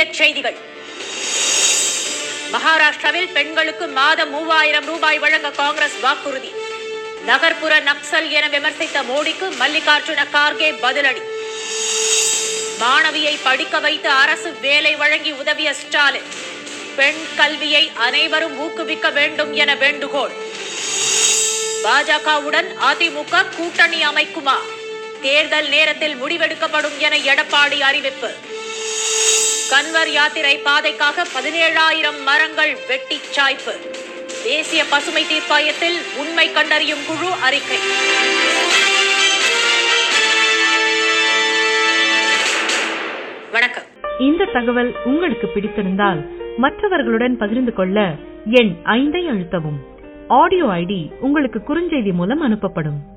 செய்திகள் மகாராஷ்டிராவில் பெண்களுக்கு மாதம் மூவாயிரம் ரூபாய் வழங்க காங்கிரஸ் வாக்குறுதி நகர்ப்புற நக்சல் என விமர்சித்த மோடிக்கு மல்லிகார்ஜுன கார்கே பதிலடி மாணவியை படிக்க வைத்து அரசு வேலை வழங்கி உதவிய ஸ்டாலின் பெண் கல்வியை அனைவரும் ஊக்குவிக்க வேண்டும் என வேண்டுகோள் பாஜகவுடன் அதிமுக கூட்டணி அமைக்குமா தேர்தல் நேரத்தில் முடிவெடுக்கப்படும் என எடப்பாடி அறிவிப்பு கன்வர் யாத்திரை பாதைக்காக பதினேழாயிரம் மரங்கள் வெட்டி சாய்ப்பு தேசிய பசுமை தீர்ப்பாயத்தில் உண்மை கண்டறியும் குழு அறிக்கை வணக்கம் இந்த தகவல் உங்களுக்கு பிடித்திருந்தால் மற்றவர்களுடன் பகிர்ந்து கொள்ள எண் ஐந்தை அழுத்தவும் ஆடியோ ஐடி உங்களுக்கு குறுஞ்செய்தி மூலம் அனுப்பப்படும்